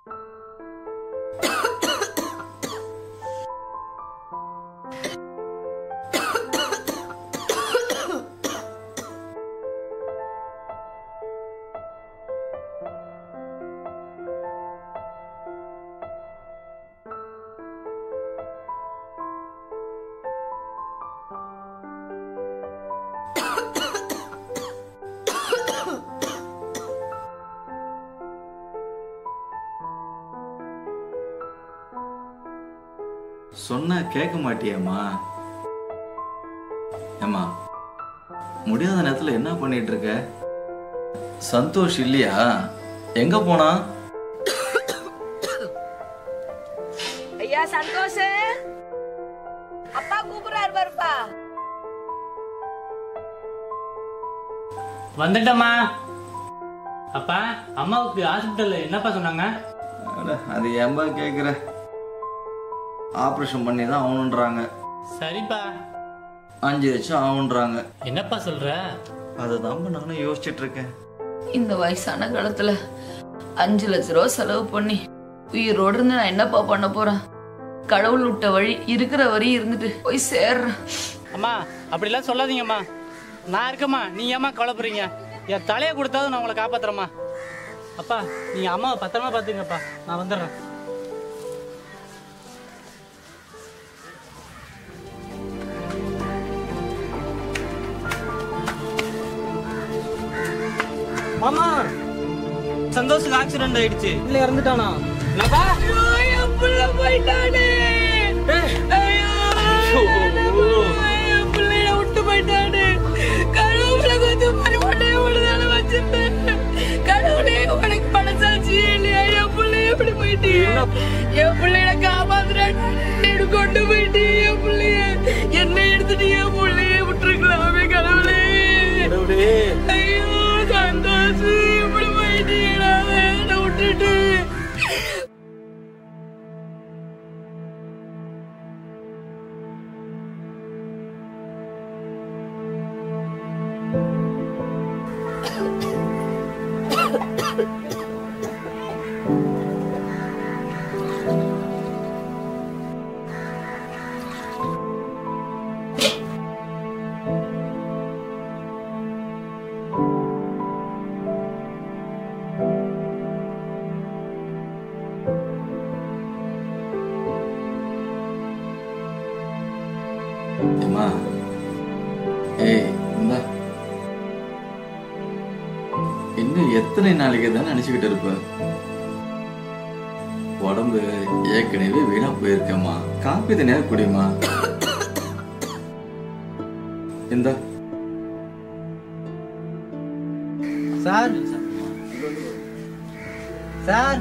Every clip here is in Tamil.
சொன்னா கேட்க மாட்டியேம்மா ஏம்மா முடியாத நேரத்துல என்ன பண்ணிட்டு இருக்க சந்தோஷ் இல்லையா எங்க போனா ஐயா சந்தோஷ் அப்பா கூப்பிடுறாரு பாருப்பா வந்துட்டம்மா அப்பா அம்மாவுக்கு ஹாஸ்பிட்டல்ல என்னப்பா சொன்னாங்க அட, அது ஏன்பா கேக்குற ஆப்ரேஷன் பண்ணி தான் ஆகணுன்றாங்க சரிப்பா அஞ்சு லட்சம் ஆகுன்றாங்க என்னப்பா சொல்ற அதுதான் நானும் யோசிச்சுட்டு இருக்கேன் இந்த வயசான காலத்துல அஞ்சு லட்ச ரூபா செலவு பண்ணி உயிரோடு இருந்து நான் என்னப்பா பண்ண போறேன் கடவுள் விட்ட வழி இருக்கிற வரி இருந்துட்டு போய் சேர்றேன் அம்மா அப்படிலாம் சொல்லாதீங்கம்மா நான் இருக்கம்மா நீ ஏம்மா கவலைப்படுறீங்க என் தலையை கொடுத்தாவது நான் உங்களை காப்பாத்துறேம்மா அப்பா நீங்க அம்மாவை பத்திரமா பார்த்துங்கப்பா நான் வந்துடுறேன் மாமா சந்தோஷுக்கு ஆக்சிடென்ட் ஆயிடுச்சு இல்ல இறந்துட்டானா என்னப்பா என் புள்ள போயிட்டானே ஐயோ என் பிள்ளைய விட்டு போயிட்டானே கடவுளை கொஞ்சம் பரிமாணே விடுதலை வச்சிருந்தேன் கடவுளே உனக்கு பணசாட்சி இல்லையா என் பிள்ளைய எப்படி போயிட்டீங்க என் பிள்ளைய காப்பாத்துறேன் கொண்டு போயிட்டு என் பிள்ளைய என்ன எடுத்துட்டு என் பிள்ளைய விட்டுருக்கலாமே கடவுளே ஐயோ சந்தோஷ் இப்படி போயிட்டீங்களா என்னை விட்டுட்டு ஏம்மா ஏய் இந்தா இன்னும் எத்தனை நாளைக்கு தான் நினைச்சுக்கிட்டு இருப்ப உடம்பு ஏற்கனவே வீணா போயிருக்கேம்மா காப்பி தனியாக குடிமா இந்த சார் சார்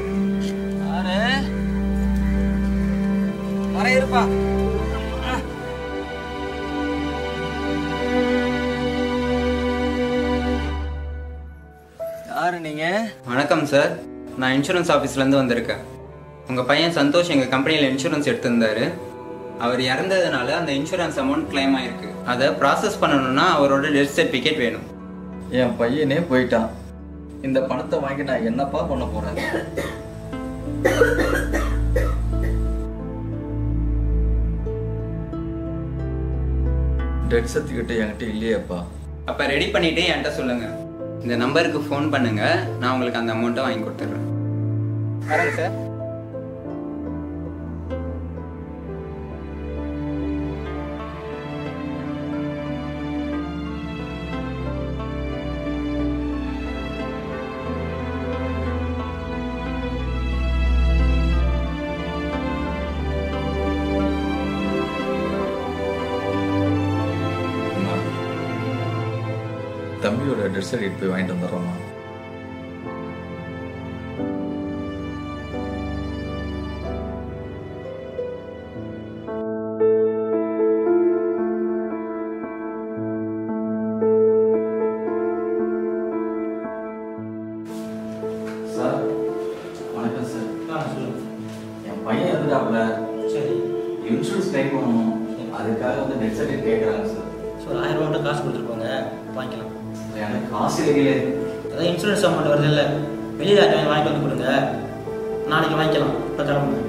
வர இருப்பா யாரு நீங்க வணக்கம் சார் நான் இன்சூரன்ஸ் ஆஃபீஸ்லேருந்து வந்திருக்கேன் உங்கள் பையன் சந்தோஷ் எங்கள் கம்பெனியில் இன்சூரன்ஸ் எடுத்திருந்தாரு அவர் இறந்ததுனால அந்த இன்சூரன்ஸ் அமௌண்ட் கிளைம் ஆயிருக்கு அதை ப்ராசஸ் பண்ணணும்னா அவரோட டெத் சர்டிஃபிகேட் வேணும் என் பையனே போயிட்டான் இந்த பணத்தை வாங்கி நான் என்னப்பா பண்ண போறேன் டெட் சர்டிஃபிகேட் என்கிட்ட இல்லையேப்பா அப்போ ரெடி பண்ணிவிட்டு என்கிட்ட சொல்லுங்கள் இந்த நம்பருக்கு ஃபோன் பண்ணுங்கள் நான் உங்களுக்கு அந்த அமௌண்ட்டை வாங்கி கொடுத்துட்றேன் வரேங்க சார் அம்மா, தம்பியோட டெட் சர்டிஃபிகேட் போய் வாங்கிட்டு வந்துடுறோம்மா சார் வணக்கம் சார் என் பையன் இருந்துட்டாப்ல சரி இன்சூரன்ஸ் கிளைம் பண்ணணும் அதுக்காக வந்து டெட் சர்டிஃபிகேட் கேட்குறாங்க சார் ஸோ ஒரு ஆயிரம் ரூபா மட்டும் காசு கொடுத்துருப்பாங்க வாங்கிக்கலாம் எனக்கு காசு இல்லைங்களே அதான் இன்சூரன்ஸ் அமௌண்ட் வருது இல்லை வெளியில் யார்கிட்ட வாங்கிட்டு வந்து கொடுங்க நாளைக்கு வாங்கிக்கலாம் இப்போ கிளம்புங்க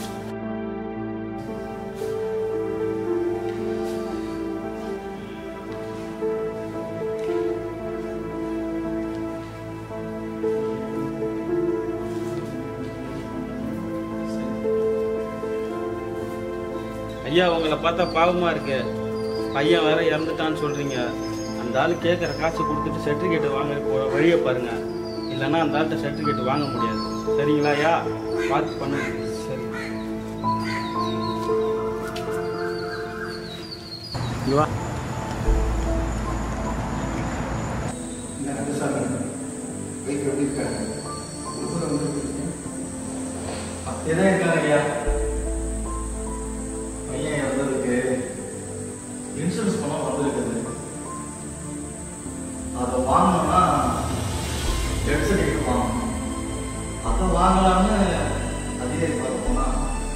ஐயா உங்களை பார்த்தா பாவமா இருக்கு பையன் வேற இறந்துட்டான்னு சொல்றீங்க அந்த ஆள் கேட்குற காசு கொடுத்துட்டு சர்டிஃபிகேட் வாங்க போற வழியை பாருங்க இல்லைன்னா அந்த ஆள்கிட்ட சர்டிஃபிகேட் வாங்க முடியாது சரிங்களா ஐயா பார்த்து பண்ணுங்க சரி இங்க வா அப்படியேதான் இருக்காங்க ஐயா பையன் இறந்ததுக்கு இன்சூரன்ஸ் பணம் வந்திருக்குது அதை வாங்கணும்னா டெத் சர்டிஃபிகேட் வாங்கணும் அதை வாங்கலாம்னு அதிகாரி பார்க்க போனா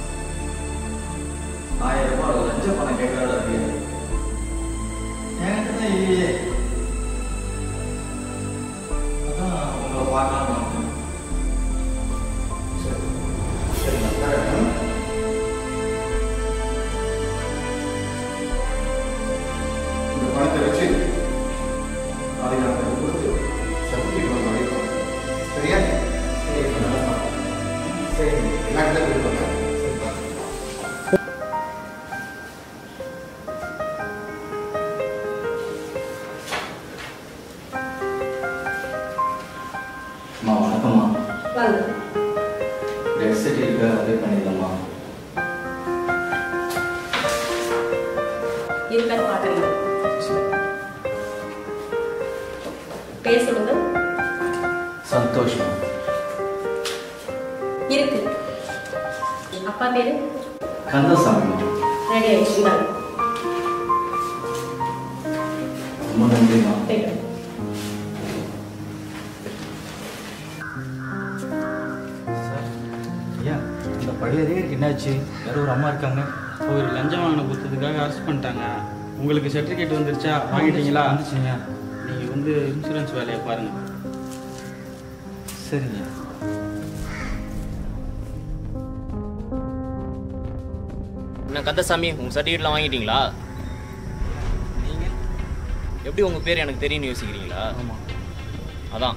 ஆயிரம் ரூபாய் லஞ்ச பணம் கேட்கறாரு அதிகாரி என்கிட்ட தான் இல்லையே அதான் உங்களை பார்க்கலாம்னு வந்தேன். சரி சரி நான் தரேன். இந்த பணத்தை வச்சு பாதுகாப்பு கொடுத்து சர்டிஃபிகேட் வாங்க வைக்கும் சரியா சரி நல்லா சரி நாட்டில் கொடுப்பாங்க அம்மா வணக்கம்மா வாங்க டெத் சர்டிஃபிகேட் அப்ளை பண்ணிடலாமா இருக்கான்னு பார்த்துக்கலாம் பேர் சொல்லுங்க சந்தோஷம் இருக்கு அப்பா பேரு கந்தசாமி ரெடி ஆயிடுச்சு இந்தாங்க. ரொம்ப நன்றிம்மா போயிட்டு வாங்க. சார் ஐயா இந்த பழைய ரேருக்கு என்னாச்சு வேற ஒரு அம்மா இருக்காங்க அவர் லஞ்சம் வாங்கின கொடுத்ததுக்காக அரெஸ்ட் பண்ணிட்டாங்க உங்களுக்கு சர்டிஃபிகேட் வந்துருச்சா வாங்கிட்டீங்களா வந்துச்சுங்க நீங்கள் வந்து இன்சூரன்ஸ் வேலையை பாருங்கள் சரிங்க என்ன கந்தசாமி உங்கள் சர்டிஃபிகேட்லாம் வாங்கிட்டீங்களா நீங்கள் எப்படி உங்கள் பேர் எனக்கு தெரியும்னு யோசிக்கிறீங்களா ஆமாம் அதான்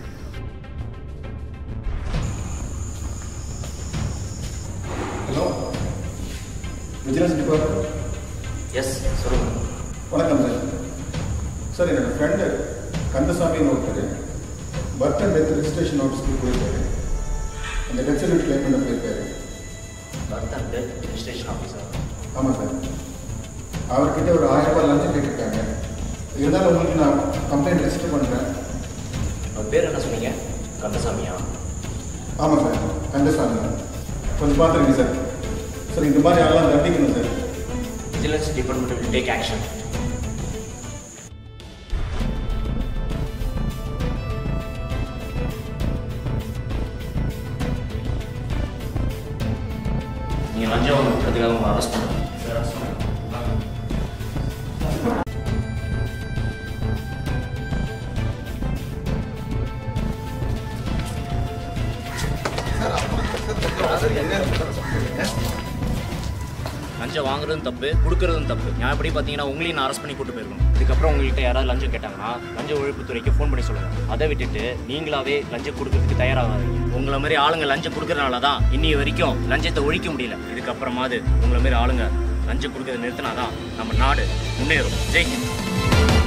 ஹலோ விஜிலன்ஸ் டிபார்ட்மெண்ட் எஸ் சொல்லுங்கள் வணக்கம் சார் சார் என்னோட ஃப்ரெண்டு கந்தசாமின்னு ஒருத்தர் பர்த் அண்ட் டெத் ரெஜிஸ்ட்ரேஷன் ஆஃபீஸ்க்கு போயிருக்காரு அந்த டெத் சர்டிஃபிகேட் கிளைம் பண்ண போயிருக்காரு birth and death registration officer ஆமாம் சார் அவர்கிட்ட ஒரு ஆயிரம் ரூபாய் லஞ்சம் கேட்டிருக்காங்க இருந்தாலும் உங்களுக்கு நான் கம்ப்ளைண்ட் ரெஜிஸ்டர் பண்ணுறேன் அவர் பேர் என்ன சொன்னீங்க கந்தசாமியா ஆமாம் சார் கந்தசாமி கொஞ்சம் பார்த்துருங்க சார் சார் இந்த மாதிரி ஆளெல்லாம் தண்டிக்கணும் sir vigilance department will take action நீங்கள் லஞ்சம் வாங்குறதுக்காக உங்களை அரெஸ்ட் பண்ணுங்க லஞ்சம் வாங்குறதும் தப்பு கொடுக்கறதும் தப்பு நியாயப்படி பார்த்தீங்கன்னா உங்களையும் நான் அரெஸ்ட் பண்ணி கூட்டு போயிருக்கணும் இதுக்கப்புறம் உங்கள்கிட்ட யாராவது லஞ்சம் கேட்டாங்கன்னா லஞ்ச ஒழிப்புத்துறைக்கு ஃபோன் பண்ணி சொல்லுங்க அதை விட்டுட்டு நீங்களாவே லஞ்சம் கொடுக்கறதுக்கு தயாராகாதீங்க உங்களை மாதிரி ஆளுங்க லஞ்சம் கொடுக்கறனால தான் இன்னி வரைக்கும் லஞ்சத்தை ஒழிக்க முடியல இதுக்கப்புறமாவது உங்களை மாதிரி ஆளுங்க லஞ்சம் கொடுக்கறத நிறுத்தினாதான் நம்ம நாடு முன்னேறும் ஜெய்ஹிந்த்